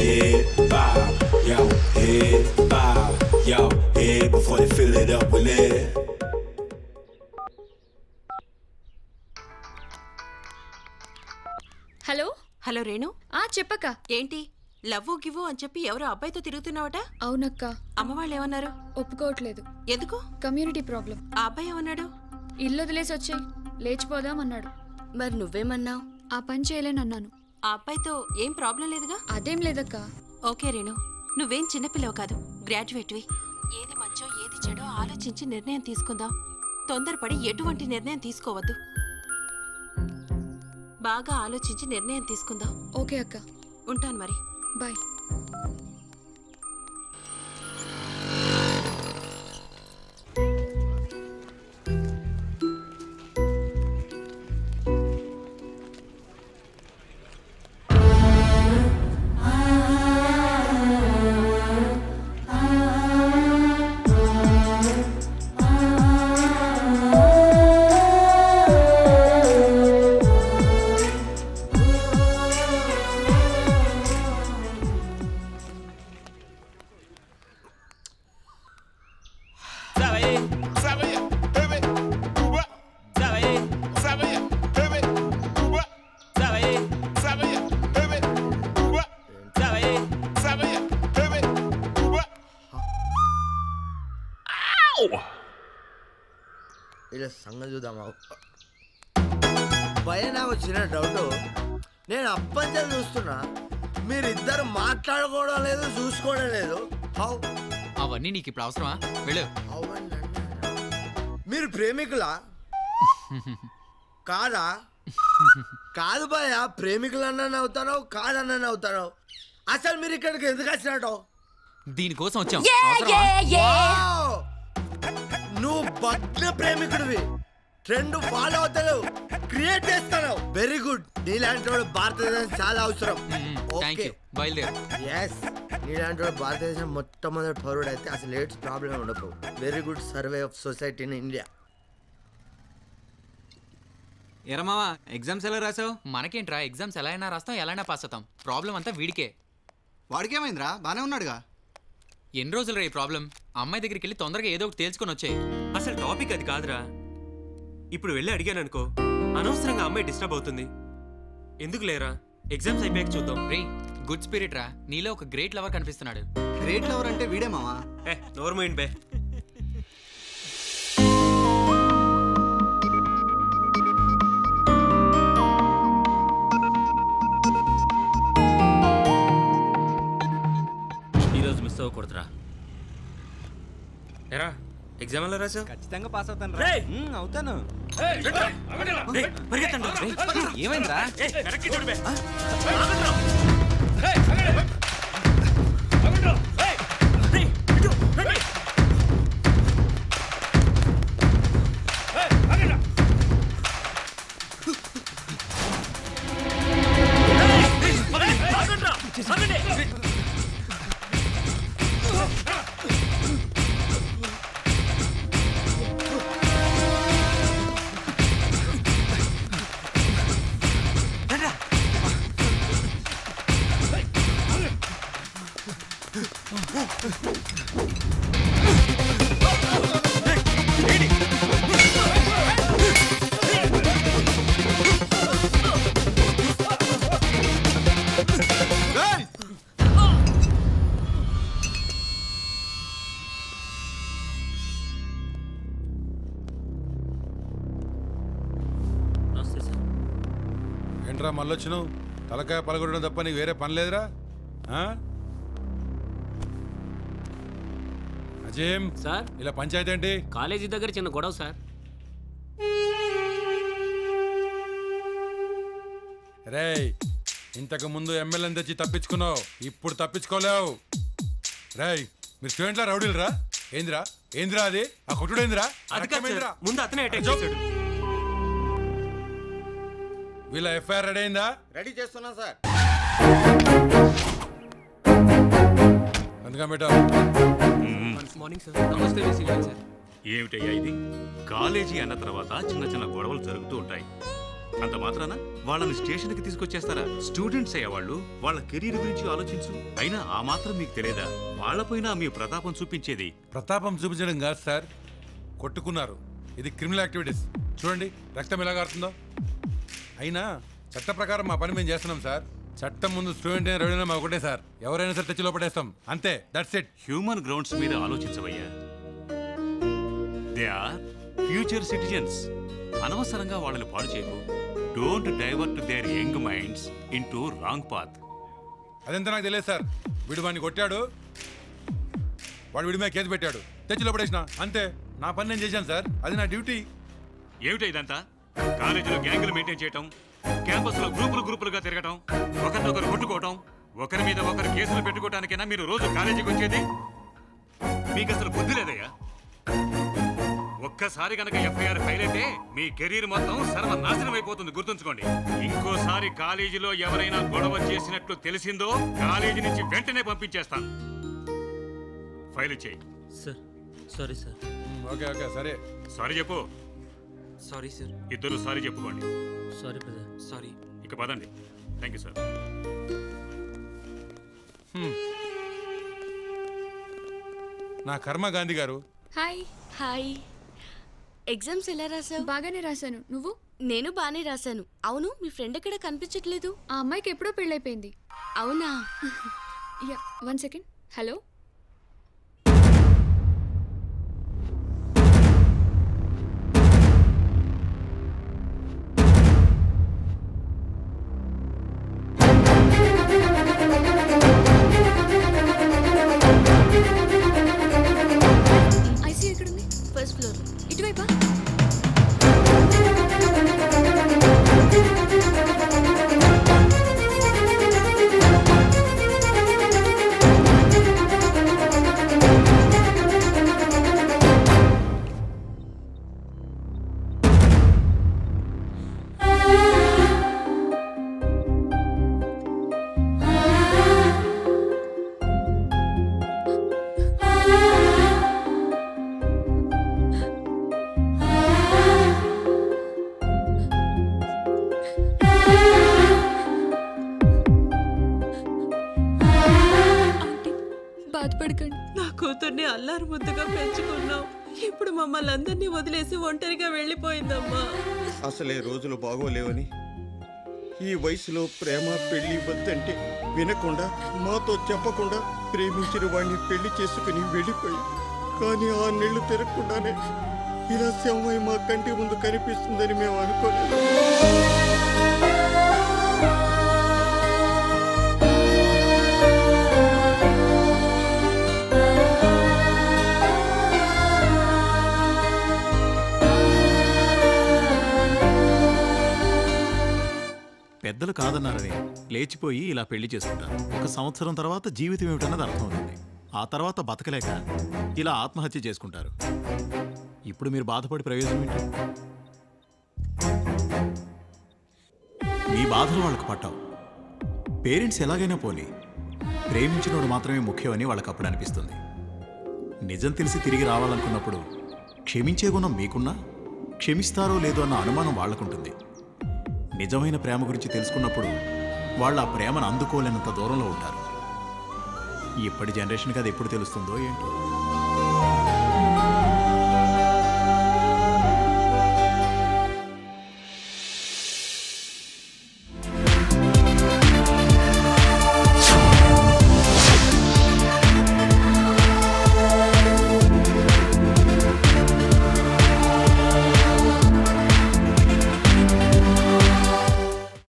head bob, yo, head bob, yo, head before they fill it up with lead. Hello hello Renu ఆ చెప్పక్క ఏంటి love give అని చెప్పి ఎవరో అబ్బాయితో తిరుగుతున్నావట అవునక్క అమ్మ వాళ్ళు ఏమన్నారు ఒప్పుకోవట్లేదు ఎందుకు కమ్యూనిటీ ప్రాబ్లం ఆ అబ్బాయి ఏమన్నాడు ఇల్లు వదిలేసి వచ్చాయి లేచిపోదాం అన్నాడు మరి నువ్వేమన్నావు ఆ పని చేయలేనన్నాను ఆ అబ్బాయితో ఏం ప్రాబ్లం లేదుగా అదేం లేదక్క ఓకే రేణు నువ్వేం చిన్నపిల్లవు కాదు గ్రాడ్యుయేట్వి ఏది మంచో ఏది చెడో ఆలోచించి నిర్ణయం తీసుకుందాం తొందరపడి ఎటువంటి నిర్ణయం తీసుకోవద్దు బాగా ఆలోచించి నిర్ణయం తీసుకుందాం ఓకే అక్క ఉంటాను మరి బాయ్ ఇలా సంగతి చూద్దామా భయ నాకు వచ్చిన డౌట్ నేను అప్పంచలు చూస్తున్నా మీరిద్దరు మాట్లాడుకోవడం లేదు చూసుకోవడం లేదు హౌ అవన్నీ నీకు ఇప్పుడు అవసరమా వెళ్ళు హౌ మీరు ప్రేమికులా కాదా కాదు భయ ప్రేమికులన్నా అవుతానో కాదన్నా అవుతానో అసలు మీరు ఇక్కడికి ఎందుకు వచ్చినట్టు దీనికోసం వచ్చాం అవసరమా? వావ్! నువ్వు భగ్న ప్రేమికుడివి ట్రెండ్ ఫాలో అవుతావు క్రియేట్ చేస్తావు వెరీ గుడ్ నీలాంటి వాడు భారతదేశం చాలా అవసరం థ్యాంక్ యూ బయలుదేరు ఎస్ నీలాంటి వాడు భారతదేశం మొట్టమొదటి పౌరుడు అయితే అసలు ఎయిడ్స్ ప్రాబ్లం ఉండదు very good survey of society in India ఎరమావా ఎగ్జామ్స్ ఎలా రాసావు మనకేంట్రా ఎగ్జామ్స్ ఎలా అయినా రాస్తాం ఎలా అయినా పాస్ అవుతాం ప్రాబ్లం అంతా వీడికే వాడికేమైందిరా బానే ఉన్నాడుగా ఎన్ని రోజులు రా ఈ ప్రాబ్లం అమ్మాయి దగ్గరికి వెళ్ళి తొందరగా ఏదో ఒకటి తేల్చుకొని వచ్చాయి అసలు టాపిక్ అది కాదురా ఇప్పుడు వెళ్ళి అడిగాను అనుకో అనవసరంగా అమ్మాయి డిస్టర్బ్ అవుతుంది ఎందుకు లేరా ఎగ్జామ్స్ అయిపోయాక చూద్దాం రే గుడ్ స్పిరిట్ రా నీలో ఒక గ్రేట్ లవర్ కనిపిస్తున్నాడు గ్రేట్ లవర్ అంటే వీడే మావా ఏ నోరు మైండ్ బే ఈరోజు మిస్ అవ్వకూడదురా ఎరా ఎగ్జామ్ ఎలా రాసావు ఖచ్చితంగా పాస్ అవుతాను రేయ్! అవుతాను రేయ్, పరిగెత్తండి. ఏమైందిరా ఏయ్, వెనక్కి చూడు బే. ఏంట్రా మళ్ళొచ్చినావు తలకాయ పలగొట్టడం తప్ప నీకు వేరే పని లేదురా ఆ? అజయ్ సార్ ఇలా పంచాయతీ ఏంటి కాలేజీ దగ్గర చిన్న గొడవ సార్ రేయ్ ఇంతకు ముందు ఎమ్మెల్యేని తెచ్చి తప్పించుకున్నావు ఇప్పుడు తప్పించుకోలేవు రేయ్ మీరు స్టూడెంట్లా రౌడీలు రా ఏందిరా ఏందిరా అది ఆ కొట్టుడు ఏందిరా ఆ అది రక్తం కాదు ఏందిరా? సార్. ముందు అతనే అటాక్ అచ్చో. చేశాడు వీళ్ళ ఎఫ్ఐఆర్ రెడీ అయిందా రెడీ చేస్తున్నా సార్ అందుకని పెట్టా మార్నింగ్ సార్ నమస్తే విసి గారు సార్ ఏమిటయ్యా ఇది కాలేజీ అన్న తర్వాత చిన్న చిన్న గొడవలు జరుగుతూ ఉంటాయి అంత మాత్రాన వాళ్ళని స్టేషన్కి తీసుకొచ్చేస్తారా స్టూడెంట్స్ అయ్యా వాళ్ళు వాళ్ళ కెరీర్ గురించి ఆలోచించు అయినా ఆ మాత్రం మీకు తెలియదా వాళ్ళపైన మీ ప్రతాపం చూపించేది ప్రతాపం చూపించడం కాదు సార్ కొట్టుకున్నారు ఇది క్రిమినల్ యాక్టివిటీస్ చూడండి రక్తం ఎలా కారుతుందో అయినా చట్ట ప్రకారం మా పని మేము చేస్తున్నాం సార్ చట్టం ముందు స్టూడెంట్ అయినా ఎవరైనా మా ఒకటే సార్ ఎవరైనా సరే తెచ్చిలో పడేస్తాం అంతే దట్స్ ఇట్ హ్యూమన్ గ్రౌండ్స్ మీద ఆలోచించవయ్యా దే ఆర్ ఫ్యూచర్ సిటిజన్స్ అనవసరంగా వాళ్ళని పాడు చేయకు don't divert their young minds into wrong path అదంతా నాకు తెలియదు సార్ వీడు వాడిని కొట్టాడు వాడు వీడి మీద కేసు పెట్టాడు తెచ్చిలో పడేసిన అంతే నా పని నేను చేశాను సార్ అది నా డ్యూటీ ఏమిటో ఇదంతా కాలేజీలో గ్యాంగులు మెయింటైన్ చేయటం క్యాంపస్లో గ్రూపులు గ్రూపులుగా తిరగటం ఒకరినొకరు కొట్టుకోవటం ఒకరి మీద ఒకరు కేసులు పెట్టుకోవటానికైనా మీరు రోజు కాలేజీకి వచ్చేది మీకు అసలు బుద్ధి లేదయ్యా ఒక్కసారి కనుక ఎఫ్ఐఆర్ ఫైల్ అయితే మీ కెరీర్ మొత్తం సర్వనాశనం అయిపోతుంది గుర్తుంచుకోండి ఇంకోసారి కాలేజీలో ఎవరైనా గొడవ చేసినట్లు తెలిసిందో కాలేజీ నుంచి వెంటనే పంపించేస్తాను ఫైల్ చేయి sir sorry sir okay okay సరే సారీ చెప్పు సారీ సార్ ఇద్దరు సారీ చెప్పుకోండి సారీ బ్రదర్ సారీ ఇక పదండి థ్యాంక్ యూ సార్ నా కర్మ గాంధీ గారు హాయ్ హాయ్ ఎగ్జామ్స్ ఎలా రాసావు బాగానే రాశాను నువ్వు నేను బాగానే రాశాను అవును మీ ఫ్రెండ్ ఎక్కడ కనిపించట్లేదు ఆ అమ్మాయికి ఎప్పుడో పెళ్ళైపోయింది అవునా yeah one second hello I see ఎక్కడుంది ఫస్ట్ ఫ్లోర్ ఇటువైపా బాధపడకండి నా కూతుర్ని అల్లారు ముద్దుగా పెంచుకున్నావు ఇప్పుడు మమ్మల్ని అందరినీ వదిలేసి ఒంటరిగా వెళ్ళిపోయిందమ్మా అసలే రోజులు బాగోలేవని ఈ వయసులో ప్రేమ పెళ్లి వద్దంటే వినకుండా మాతో చెప్పకుండా ప్రేమించిన వాడిని పెళ్లి చేసుకుని వెళ్ళిపోయి కానీ ఆ నెళ్ళు తిరగకుండానే ఇలా శవమై మా కంటి ముందు కనిపిస్తుందని మేము అనుకోలేదు పెద్దలు కాదన్నారని లేచిపోయి ఇలా పెళ్లి చేసుకుంటారు ఒక సంవత్సరం తర్వాత జీవితం ఏమిటన్నది అర్థమవుతుంది ఆ తర్వాత బతకలేక ఇలా ఆత్మహత్య చేసుకుంటారు ఇప్పుడు మీరు బాధపడి ప్రయోజనం ఏంటి మీ బాధలు వాళ్ళకు పట్టావు పేరెంట్స్ ఎలాగైనా పోని ప్రేమించినోడు మాత్రమే ముఖ్యమని వాళ్ళకి అప్పుడు అనిపిస్తుంది నిజం తెలిసి తిరిగి రావాలనుకున్నప్పుడు క్షమించే గుణం మీకున్నా క్షమిస్తారో లేదో అన్న అనుమానం వాళ్ళకుంటుంది నిజమైన ప్రేమ గురించి తెలుసుకున్నప్పుడు వాళ్ళు ఆ ప్రేమను అందుకోలేనంత దూరంలో ఉంటారు ఇప్పటి జనరేషన్కి అది ఎప్పుడు తెలుస్తుందో ఏంటో